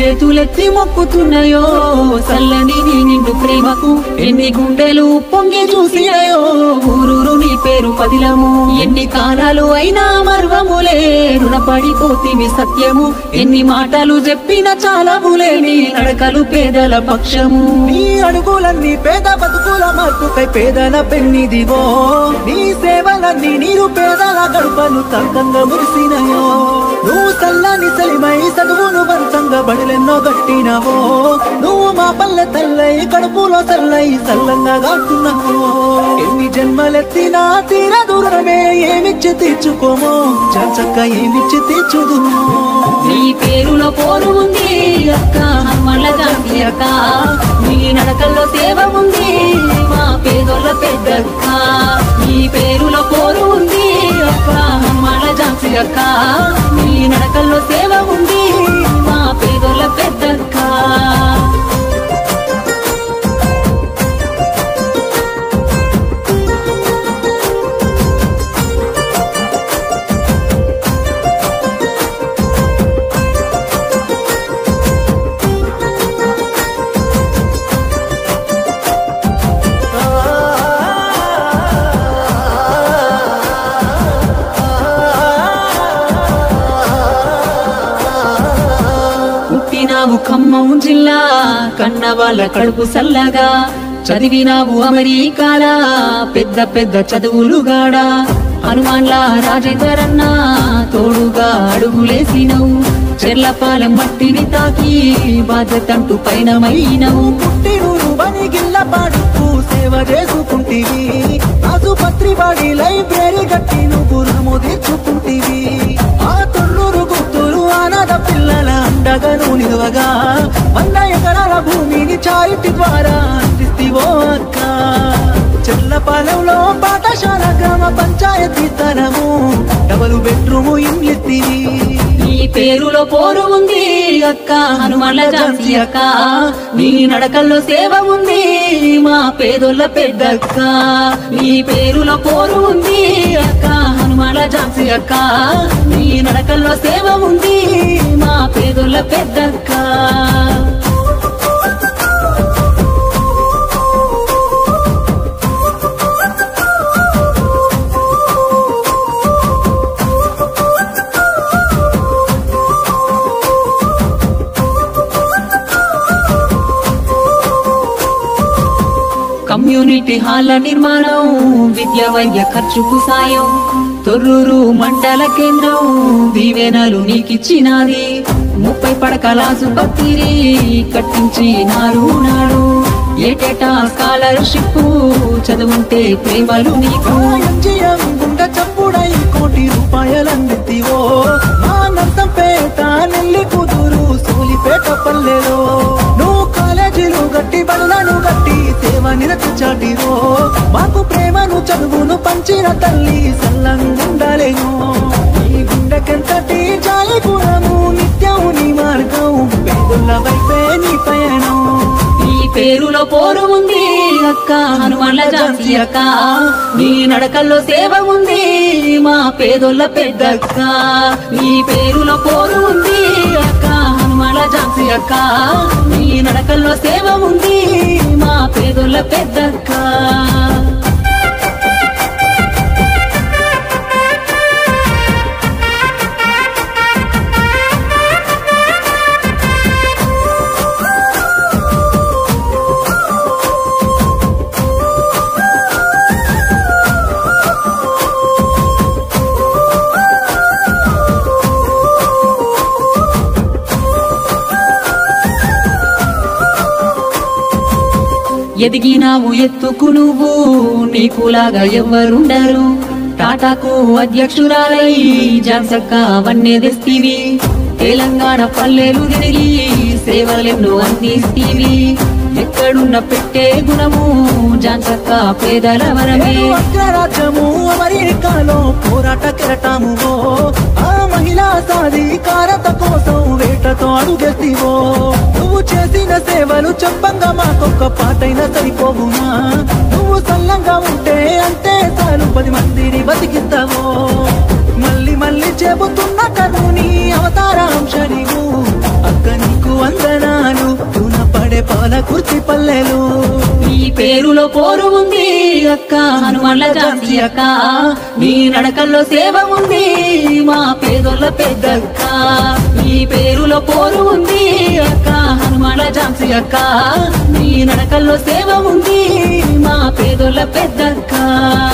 చేతులెత్తి మొక్కుతున్నాయో చల్లని నీ నిండు ప్రేమకు ఎన్ని గుండెలు పొంగి చూసినాయో ఊరూరు నీ పేరు పదిలము ఎన్ని కాలాలు అయినా మర్వములే రుణపడిపోతివి సత్యము ఎన్ని మాటలు చెప్పిన చాలములే నీ నడకలు పేదల పక్షము నీ అడుగులన్నీ పేద బతుకుల మార్పుకై పేదల పెన్నిదివో నీ సేవలన్నీ నీరు పేదల గడపలు తగ్గంగా మురిసినయో నువ్వు చల్లని సలిమై చదువును వంచంగా బడులెన్నో గట్టినవో నువ్వు మా పల్లె తల్లై కడుపులో తల్లై చల్లంగా కాటున్నావో ఎన్ని జన్మలెత్తినా తీర దూరమే ఏమిచ్చి తీర్చుకోమో చచ్చక్క ఏమిచ్చి తీర్చుదుమో నీ పేరులో పోరు ఉంది అక్క మళ్ళ జాతి అక్క నీ నడకల్లో సేవ ఉంది మా పేదోళ్ళ పెద్దక్క నీ పేరులో పోరు ఉంది అక్క మళ్ళ జాతి అక్క నీ నడకల్లో సేవ ఉంది మా పేదోళ్ళ పెద్దక్క పుట్టినావు ఖమ్మం జిల్లా కన్న వాళ్ళ కడుపు సల్లగా చదివినావు అమెరికాలా పెద్ద పెద్ద చదువులు గాడా హనుమాన్ల రాజేందర్ అన్న తోడుగా అడుగులేసినవు చెర్లపాలెం మట్టిని తాకి బాధ్యతంటూ పైనమైనవు పుట్టినూరు బని గిల్ల పాడుతూ సేవ చేసుకుంటివి ఆసుపత్రి వాడి లైబ్రరీ కట్టి నువ్వు రుణము తీర్చుకుంటివి ఆ తొర్రూరు గుర్తులు అనాథ పిల్లల అండగా నువ్వు నిలువగా వంద ఎకరాల భూమిని చారిటి ద్వారా అందిస్తివో అక్క చెల్లపాలెంలో పాఠశాల గ్రామ పంచాయతీ స్థలము డబల్ బెడ్రూము ఇండ్లిత్తివి నీ పేరులో పోరు ఉంది అక్క హనుమాన్ల జాతి అక్క నీ నడకల్లో సేవ ఉంది మా పేదోళ్ళ పెద్దక్క నీ పేరులో పోరు ఉంది అక్క హనుమాన్ల జాతి అక్క నీ నడకల్లో సేవ ఉంది మా పేదోళ్ళ పెద్దక్క కమ్యూనిటీ హాల్ల నిర్మాణం విద్య వైద్య ఖర్చుకు సాయం తొర్రూరు మండల కేంద్రం దీవెనలు నీకిచ్చినాది ముప్పై పడకల ఆసుపత్రి కట్టించినారు నాడు ఏటేటా స్కాలర్షిప్ చదువుంటే ప్రేమలు నీకు ఎంజిఎం గుండె చప్పుడై కోటి రూపాయలందితివో ఆనందంపేట నెల్లి కుదురు సూలిపేట పల్లెలో నువ్వు కాలేజీలు గట్టి బళ్ళను గట్టి సేవ నిరతి చాటివో మాకు ప్రేమను చదువును పంచిన తల్లి సల్లంగుండాలేను ఈ గుండెకెంతటి జాలి గుణము నిత్యం నీ మార్గం పేదల వైపే నీ పయనం నీ పేరులో పోరు ఉంది అక్క హనుమాన్ల జాతి అక్క నీ నడకల్లో సేవ ఉంది మా పేదోళ్ళ పెద్దక్క నీ పేరులో పోరు ఉంది అక్క హనుమాన్ల జాతి అక్క నీ నడకల్లో సేవ ఉంది మా పేదోళ్ళ పెద్దక్క ఎదిగినావు ఎత్తుకు నువ్వు నీకులాగా ఎవ్వరుండరు టాటాకు అధ్యక్షురాలై జాన్సక్క వన్నే తెస్తివి తెలంగాణ పల్లెలు తిరిగి సేవలెన్నో అందిస్తీవి ఎక్కడున్న పెట్టే గుణము జాన్సక్క పేదల వరమే అగ్రరాజ్యము అమెరికాలో పోరాట కెరటామువో ఆ మహిళా సాధికారత కోసం వేటతో అడుగెత్తివో నువ్వు చేసిన సేవలు చెప్పంగా మాకొక్క పాటైనా సరిపోవునా నువ్వు సల్లంగా ఉంటే అంతే చాలు పది మందిని బతికిస్తావో మళ్ళీ మళ్ళీ చెబుతున్న కను నీ అవతారాంశ నీవు అక్క నీకు వందనాలు పడే పాల కుర్తి పల్లెలు నీ పేరులో పోరు ఉంది అక్క హనుమన్ల జాతి అక్క నీ నడకల్లో సేవ ఉంది మా పేదోళ్ళ పెద్దక్క నీ పేరులో పోరు ఉంది అక్క హనుమన్ల జాతి అక్క నీ నడకల్లో సేవ ఉంది మా పేదోళ్ళ పెద్దక్క